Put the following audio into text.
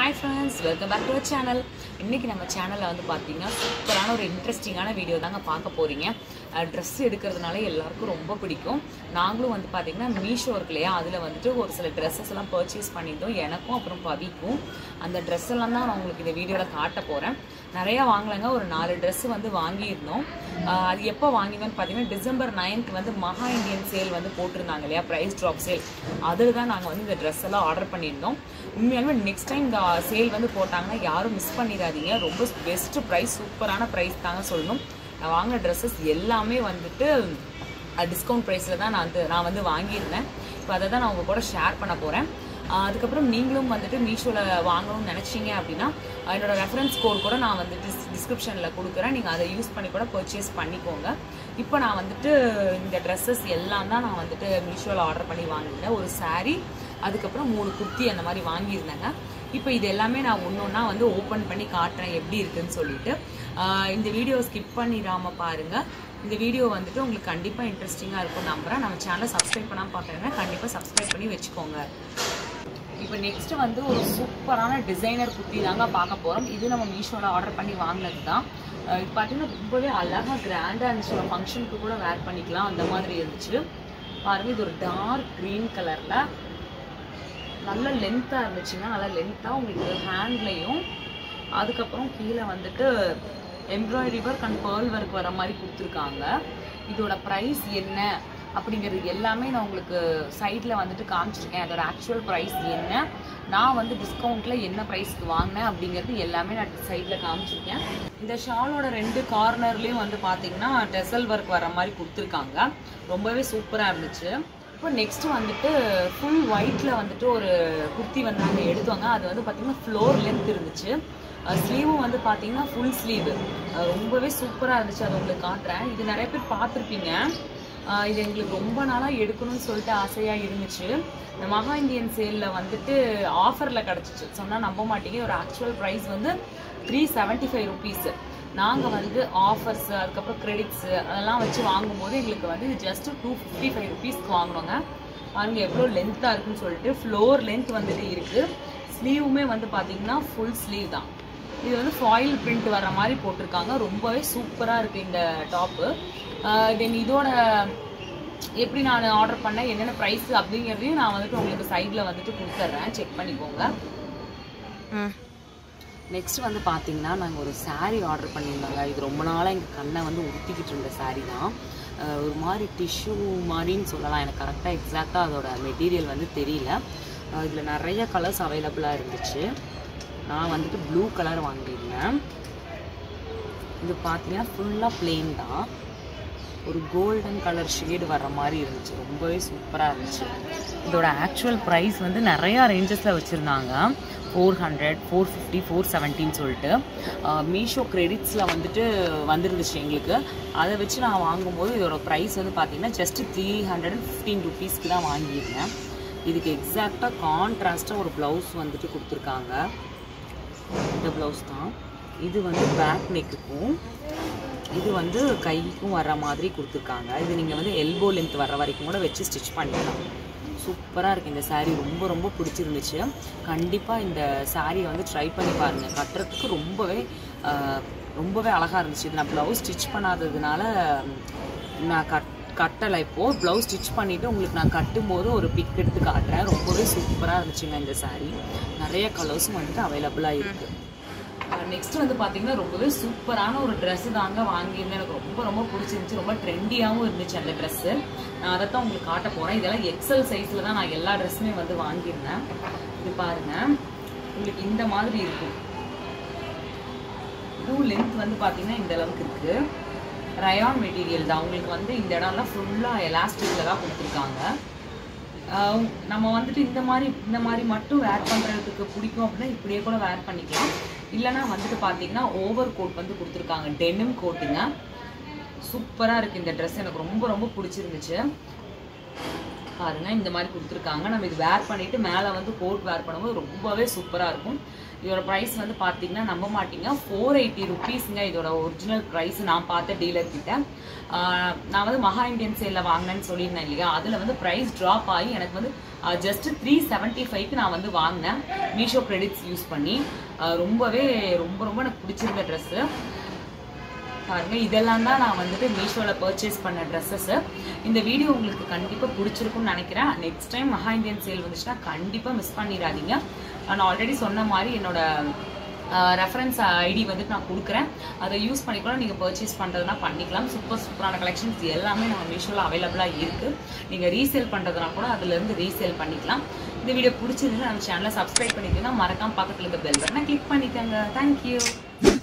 hi friends welcome back to channel இன்றைக்கி நம்ம சேனலில் வந்து பார்த்தீங்கன்னா சூப்பரான ஒரு இன்ட்ரெஸ்டிங்கான வீடியோ தாங்க பார்க்க போகிறீங்க ட்ரெஸ் எடுக்கிறதுனால எல்லாருக்கும் ரொம்ப பிடிக்கும் நாங்களும் வந்து பார்த்தீங்கன்னா மீஷோ இருக்கு இல்லையா அதில் வந்துட்டு ஒரு சில ட்ரெஸ்ஸஸ் எல்லாம் பர்ச்சேஸ் பண்ணியிருந்தோம் எனக்கும் அப்புறம் பவிக்கும் அந்த ட்ரெஸ் எல்லாம் தான் நான் உங்களுக்கு இந்த வீடியோவில் காட்ட போகிறேன் நிறையா வாங்கலைங்க ஒரு நாலு ட்ரெஸ் வந்து வாங்கியிருந்தோம் ஆஹ் அது எப்போ வாங்கினோன்னு பார்த்தீங்கன்னா டிசம்பர் நைன்த் வந்து மகா இந்தியன் சேல் வந்து போட்டிருந்தாங்க இல்லையா ப்ரைஸ் ட்ராப் சேல் அதில் தான் நாங்கள் வந்து இந்த ட்ரெஸ் எல்லாம் ஆர்டர் பண்ணியிருந்தோம் உண்மையாலுமே நெக்ஸ்ட் டைம் இந்த சேல் வந்து போட்டாங்கன்னா யாரும் மிஸ் பண்ணிடாதீங்க ரொம்ப பெஸ்ட் ப்ரைஸ் சூப்பரான ப்ரைஸ் தாங்க சொல்லணும் நான் வாங்கின ட்ரெஸ்ஸஸ் எல்லாமே வந்துட்டு டிஸ்கவுண்ட் ப்ரைஸில் தான் நான் வந்து நான் வந்து வாங்கியிருந்தேன் இப்போ அதை தான் நான் உங்கள் கூட ஷேர் பண்ண போகிறேன் அதுக்கப்புறம் நீங்களும் வந்துட்டு மீஷோவில் வாங்கணும்னு நினச்சிங்க அப்படின்னா என்னோட ரெஃபரன்ஸ் கோட் கூட நான் வந்துட்டு டிஸ்கிரிப்ஷனில் கொடுக்குறேன் நீங்கள் அதை யூஸ் பண்ணி கூட பர்ச்சேஸ் பண்ணிக்கோங்க இப்போ நான் வந்துட்டு இந்த ட்ரெஸ்ஸஸ் எல்லாம் தான் நான் வந்துட்டு மீஷோவில் ஆர்டர் பண்ணி வாங்கியிருந்தேன் ஒரு saree அதுக்கப்புறம் மூணு குர்த்தி அந்த மாதிரி வாங்கியிருந்தேங்க இப்போ இது எல்லாமே நான் ஒன்று ஒன்றா வந்து ஓப்பன் பண்ணி காட்டுறேன் எப்படி இருக்குன்னு சொல்லிட்டு ஆஹ் இந்த வீடியோ ஸ்கிப் பண்ணிடாமல் பாருங்கள் இந்த வீடியோ வந்துட்டு உங்களுக்கு கண்டிப்பாக இன்ட்ரெஸ்டிங்காக இருக்கும் நம்புறேன் நம்ம சேனலை சப்ஸ்கிரைப் பண்ணாமல் பார்க்குறேன்னா கண்டிப்பாக சப்ஸ்கிரைப் பண்ணி வச்சுக்கோங்க இப்போ நெக்ஸ்ட் வந்து ஒரு சூப்பரான டிசைனர் குர்த்தி தாங்க பார்க்க போகிறோம் இது நம்ம மீஷோவில் ஆர்டர் பண்ணி வாங்கினது தான் அஹ் இது பார்த்தீங்கன்னா ரொம்பவே அழகாக கிராண்டாக இருந்துச்சு ஒரு ஃபங்க்ஷனுக்கு கூட வேர் பண்ணிக்கலாம் அந்த மாதிரி இருந்துச்சு பாருங்க இது ஒரு டார்க் க்ரீன் கலரில் நல்ல லென்த்தாக இருந்துச்சுங்க நல்லா லென்த்தாக உங்களுக்கு ஹேண்ட்லேயும் அதுக்கப்புறம் கீழே வந்துட்டு embroidery work and pearl work வர மாதிரி கொடுத்துருக்காங்க இதோட ப்ரைஸ் என்ன அப்படிங்கிறது எல்லாமே நான் உங்களுக்கு சைடில் வந்துட்டு காமிச்சிருக்கேன் அதோட ஆக்சுவல் ப்ரைஸ் என்ன நான் வந்து டிஸ்கவுண்ட்டில் என்ன ப்ரைஸ்க்கு வாங்கினேன் அப்படிங்கிறது எல்லாமே நான் சைடில் காமிச்சிருக்கேன் இந்த ஷாலோட ரெண்டு கார்னர்லேயும் வந்து பார்த்தீங்கன்னா டெசல் ஒர்க் வர மாதிரி கொடுத்துருக்காங்க ரொம்பவே சூப்பராக இருந்துச்சு இப்போ நெக்ஸ்ட் வந்துட்டு ஃபுல் ஒயிட்டில் வந்துட்டு ஒரு குர்த்தி வந்து நாங்கள் எடுத்தோங்க அது வந்து பார்த்தீங்கன்னா ஃப்ளோர் லென்த் இருந்துச்சு ஸ்லீவும் வந்து பார்த்தீங்கன்னா ஃபுல் ஸ்லீவ் ரொம்பவே சூப்பராக இருந்துச்சு அதை உங்களுக்கு காட்டுறேன் இது நிறைய பேர் பார்த்துருப்பீங்க ஆஹ் இது எங்களுக்கு ரொம்ப நாளாக எடுக்கணும்னு சொல்லிட்டு ஆசையாக இருந்துச்சு இந்த மகா இந்தியன் சேலில் வந்துட்டு ஆஃபரில் கிடச்சிச்சு சொன்னால் நம்ப மாட்டீங்க ஒரு ஆக்சுவல் ப்ரைஸ் வந்து த்ரீ செவன்ட்டி ஃபைவ் ருபீஸு நாங்கள் வந்து ஆஃபர்ஸ் அதுக்கப்புறம் கிரெடிட்ஸு அதெல்லாம் வச்சு வாங்கும்போது எங்களுக்கு வந்து இது ஜஸ்ட் டூ ஃபிஃப்டி ஃபைவ் ருபீஸ்க்கு வாங்கினோங்க பாருங்க எவ்வளோ லென்த்தாக இருக்குன்னு சொல்லிட்டு ஃப்ளோர் லென்த் வந்துட்டு இருக்குது ஸ்லீவுமே வந்து பார்த்தீங்கன்னா ஃபுல் ஸ்லீவ் தான் இது வந்து ஃபாயில் பிரிண்ட் வர மாதிரி போட்டிருக்காங்க ரொம்பவே சூப்பராக இருக்குது இந்த டாப்பு தென் இதோட எப்படி நான் ஆர்டர் பண்ணேன் என்னென்ன ப்ரைஸ் அப்படிங்கிறதையும் நான் வந்துட்டு உங்களுக்கு சைடில் வந்துட்டு கொடுத்துட்றேன் செக் பண்ணிக்கோங்க நெக்ஸ்ட் வந்து பார்த்தீங்கன்னா நாங்கள் ஒரு saree ஆர்டர் பண்ணியிருந்தோங்க இது ரொம்ப நாளாக எங்கள் கண்ணை வந்து உறுத்திக்கிட்டு இருந்த saree தான் அஹ் ஒரு மாதிரி டிஷ்யூ மாதிரின்னு சொல்லலாம் எனக்கு கரெக்டாக எக்ஸாக்டாக அதோட மெட்டீரியல் வந்து தெரியல இதில் நிறைய கலர்ஸ் அவைலபிளாக இருந்துச்சு நான் வந்துட்டு ப்ளூ கலர் வாங்கியிருந்தேன் இது பார்த்தீங்கன்னா ஃபுல்லாக plain தான் ஒரு கோல்டன் கலர் ஷேடு வர்ற மாதிரி இருந்துச்சு ரொம்பவே சூப்பராக இருந்துச்சு இதோட ஆக்சுவல் ப்ரைஸ் வந்து நிறையா ரேஞ்சஸில் வச்சுருந்தாங்க four hundred four fifty four செவன்ட்டின்னு சொல்லிட்டு மீஷோ கிரெடிட்ஸில் வந்துட்டு வந்துருந்துச்சு எங்களுக்கு அதை வச்சு நான் வாங்கும்போது இதோட ப்ரைஸ் வந்து பார்த்தீங்கன்னா just three hundred and fifteen ருபீஸ்க்கு தான் வாங்கியிருந்தேன் இதுக்கு எக்ஸாக்டாக கான்ட்ராஸ்ட்டாக ஒரு ப்ளவுஸ் வந்துட்டு கொடுத்துருக்காங்க இந்த ப்ளவுஸ் தான் இது வந்து பேக் நெக்குக்கும் இது வந்து கைக்கும் வர்ற மாதிரி கொடுத்துருக்காங்க இது நீங்கள் வந்து எல்போ லென்த் வர்ற வரைக்கும் கூட வச்சு ஸ்டிச் பண்ணிக்கலாம் சூப்பராக இருக்குது இந்த saree ரொம்ப ரொம்ப பிடிச்சிருந்துச்சு கண்டிப்பாக இந்த சாரியை வந்து ட்ரை பண்ணி பாருங்கள் கட்டுறதுக்கு ரொம்பவே ஆஹ், ரொம்பவே அழகாக இருந்துச்சு இது நான் ப்ளவுஸ் ஸ்டிச் பண்ணாததுனால நான் கட் கட்டலை இப்போது ப்ளவுஸ் ஸ்டிச் பண்ணிவிட்டு உங்களுக்கு நான் கட்டும்போது ஒரு பிக் எடுத்து காட்டுறேன் ரொம்பவே சூப்பராக இருந்துச்சுங்க இந்த saree நிறைய கலர்ஸும் வந்துட்டு அவைலபிளாக இருக்குது நெக்ஸ்ட் வந்து பார்த்தீங்கன்னா ரொம்பவே சூப்பரான ஒரு Dress தாங்க வாங்கியிருந்தேன் எனக்கு ரொம்ப ரொம்ப பிடிச்சிருந்துச்சு ரொம்ப ட்ரெண்டியாகவும் இருந்துச்சு அந்த ட்ரெஸ்ஸு நான் அதைத்தான் உங்களுக்கு காட்ட போகிறேன் இதெல்லாம் எக்ஸல் சைஸில் தான் நான் எல்லா ட்ரெஸ்ஸுமே வந்து வாங்கியிருந்தேன் இது பாருங்க உங்களுக்கு இந்த மாதிரி இருக்கும் இதுவும் லென்த் வந்து பார்த்தீங்கன்னா இந்த அளவுக்கு இருக்குது ரயான் மெட்டீரியல் தான் உங்களுக்கு வந்து இந்த இடம்லாம் ஃபுல்லாக எலாஸ்டிக்கில் தான் கொடுத்துருக்காங்க ஆஹ் நம்ம வந்துட்டு இந்த மாதிரி இந்த மாதிரி மட்டும் வேர் பண்ணுறதுக்கு பிடிக்கும் அப்படின்னா இப்படியே கூட வேர் பண்ணிக்கலாம் இல்லைன்னா வந்துட்டு பார்த்தீங்கன்னா ஓவர் கோட் வந்து கொடுத்துருக்காங்க டெனிம் கோட்டுங்க சூப்பராக இருக்குது இந்த ட்ரெஸ் எனக்கு ரொம்ப ரொம்ப பிடிச்சிருந்துச்சு பாருங்க இந்த மாதிரி கொடுத்துருக்காங்க நம்ம இது வேர் பண்ணிட்டு மேலே வந்து கோட் வேர் பண்ணும்போது ரொம்பவே சூப்பராக இருக்கும் இதோட ப்ரைஸ் வந்து பார்த்தீங்கன்னா நம்ப மாட்டீங்க ஃபோர் எயிட்டி ருபீஸுங்க இதோட ஒரிஜினல் ப்ரைஸ் நான் பார்த்த டீலர் கிட்ட ஆஹ் நான் வந்து மகா இந்தியன் சேலில் வாங்கினேன்னு சொல்லியிருந்தேன் இல்லையா அதில் வந்து ப்ரைஸ் ட்ராப் ஆகி எனக்கு வந்து ஜஸ்ட் த்ரீ செவன்ட்டி ஃபைவ்க்கு நான் வந்து வாங்கினேன் மீஷோ கிரெடிட்ஸ் யூஸ் பண்ணி ஆஹ் ரொம்பவே ரொம்ப ரொம்ப எனக்கு பிடிச்சிருந்த ட்ரெஸ்ஸு பாருங்க இதெல்லாம் தான் நான் வந்துட்டு மீஷோவில் பர்ச்சேஸ் பண்ண ட்ரெஸ்ஸஸ் இந்த வீடியோ உங்களுக்கு கண்டிப்பாக பிடிச்சிருக்கும்னு நினைக்கிறேன் next time Maha Indian sale வந்துச்சுன்னா கண்டிப்பாக மிஸ் பண்ணிடாதீங்க நான் ஆல்ரெடி சொன்ன மாதிரி என்னோட ரெஃபரன்ஸ் ஐடி வந்துட்டு நான் கொடுக்குறேன் அதை யூஸ் பண்ணிக்கூட நீங்கள் பர்ச்சேஸ் பண்ணுறதுனா பண்ணிக்கலாம் சூப்பர் சூப்பரான கலெக்ஷன்ஸ் எல்லாமே நம்ம மீஷோவில் அவைலபிளாக இருக்குது நீங்கள் ரீசேல் பண்ணுறதுனா கூட அதுலேருந்து ரீசேல் பண்ணிக்கலாம் இந்த வீடியோ பிடிச்சிருந்துச்சு நம்ம சேனலை சப்ஸ்கிரைப் பண்ணிக்கலாம் மறக்காம பக்கத்தில் இருக்க பெல் பட்டனை கிளிக் பண்ணிக்கோங்க தேங்க்யூ